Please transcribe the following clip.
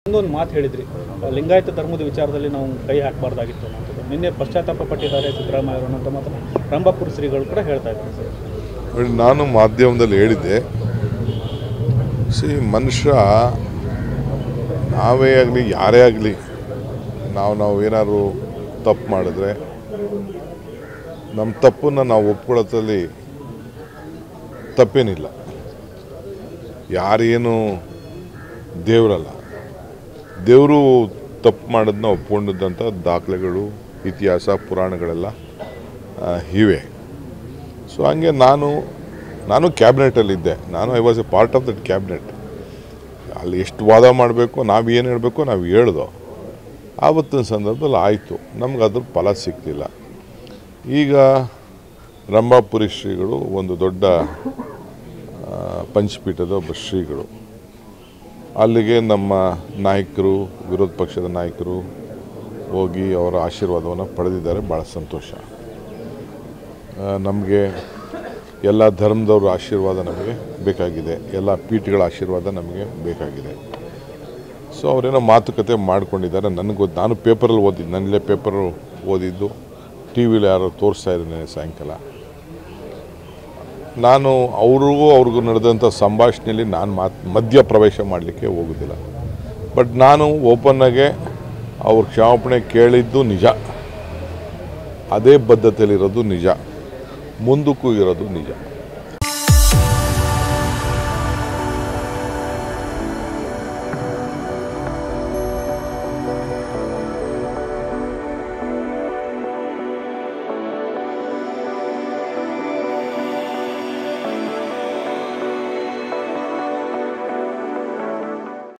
ಇನ್ನೊಂದು ಮಾತು ಹೇಳಿದ್ರಿ ಲಿಂಗಾಯತ ಧರ್ಮದ ವಿಚಾರದಲ್ಲಿ ನಾವು ಕೈ ಹಾಕಬಾರ್ದಾಗಿತ್ತು ಅನ್ನೋಂಥದ್ದು ನಿನ್ನೆ ಪಶ್ಚಾತ್ತಾಪ ಪಟ್ಟಿದ್ದಾರೆ ಸಿದ್ದರಾಮಯ್ಯ ಅವರು ಅನ್ನೋಂಥ ಮಾತನ್ನು ರಂಭಾಪುರ ಶ್ರೀಗಳು ಕೂಡ ಹೇಳ್ತಾ ಇದ್ದಾರೆ ಸರ್ ನೋಡಿ, ನಾನು ಮಾಧ್ಯಮದಲ್ಲಿ ಹೇಳಿದ್ದೆ ಸಿ ಮನುಷ್ಯ ನಾವೇ ಆಗಲಿ ಯಾರೇ ಆಗಲಿ ನಾವು ನಾವು ಏನಾದ್ರು ತಪ್ಪು ಮಾಡಿದ್ರೆ ನಮ್ಮ ತಪ್ಪನ್ನು ನಾವು ಒಪ್ಕೊಳ್ಳೋದ್ರಲ್ಲಿ ತಪ್ಪೇನಿಲ್ಲ ಯಾರೇನು ದೇವರಲ್ಲ ದೇವರು ತಪ್ಪು ಮಾಡೋದನ್ನ ಒಪ್ಕೊಂಡಿದ್ದಂಥ ದಾಖಲೆಗಳು ಇತಿಹಾಸ ಪುರಾಣಗಳೆಲ್ಲ ಆ, ಇವೆ ಸೊ ಹಂಗೆ ನಾನು ನಾನು ಕ್ಯಾಬಿನೆಟಲ್ಲಿದ್ದೆ ನಾನು I was a part of that cabinet ಅಲ್ಲಿ ಎಷ್ಟು ವಾದ ಮಾಡಬೇಕು ನಾವು ಏನು ಹೇಳಬೇಕು ನಾವು ಹೇಳ್ದೋ ಆವತ್ತಿನ ಸಂದರ್ಭದಲ್ಲಿ ಆಯಿತು ನಮ್ಗೆ ಅದ್ರ ಫಲ ಸಿಗ್ತಿಲ್ಲ ಈಗ ರಂಭಾಪುರಿ ಶ್ರೀಗಳು ಒಂದು ದೊಡ್ಡ ಆ, ಪಂಚಪೀಠದ ಒಬ್ಬ ಶ್ರೀಗಳು ಅಲ್ಲಿಗೆ ನಮ್ಮ ನಾಯಕರು ವಿರೋಧ ಪಕ್ಷದ ನಾಯಕರು ಹೋಗಿ ಅವರ ಆಶೀರ್ವಾದವನ್ನು ಪಡೆದಿದ್ದಾರೆ ಭಾಳ ಸಂತೋಷ ನಮಗೆ ಎಲ್ಲ ಧರ್ಮದವ್ರ ಆಶೀರ್ವಾದ ನಮಗೆ ಬೇಕಾಗಿದೆ ಎಲ್ಲ ಪೀಠಗಳ ಆಶೀರ್ವಾದ ನಮಗೆ ಬೇಕಾಗಿದೆ ಸೊ ಅವರೇನೋ ಮಾತುಕತೆ ಮಾಡ್ಕೊಂಡಿದ್ದಾರೆ ನನಗೆ ಗೊತ್ತು ನಾನು ಪೇಪರಲ್ಲಿ ಓದಿದ್ದು ನನಗೆ ಪೇಪರು ಓದಿದ್ದು ಟಿ ವಿಲಿ ಯಾರೋ ತೋರಿಸ್ತಾ ಇದ್ದೀನಿ ಸಾಯಂಕಾಲ ನಾನು ಅವ್ರಿಗೂ ಅವ್ರಿಗೂ ನಡೆದಂಥ ಸಂಭಾಷಣೆಯಲ್ಲಿ ನಾನು ಮಾತು ಮಧ್ಯ ಪ್ರವೇಶ ಮಾಡಲಿಕ್ಕೆ ಹೋಗೋದಿಲ್ಲ ಬಟ್ ನಾನು ಓಪನ್ನಾಗೆ ಅವ್ರ ಕ್ಷಮಾಪಣೆ ಕೇಳಿದ್ದು ನಿಜ ಅದೇ ಬದ್ಧತೆಯಲ್ಲಿರೋದು ನಿಜ ಮುಂದಕ್ಕೂ ಇರೋದು ನಿಜ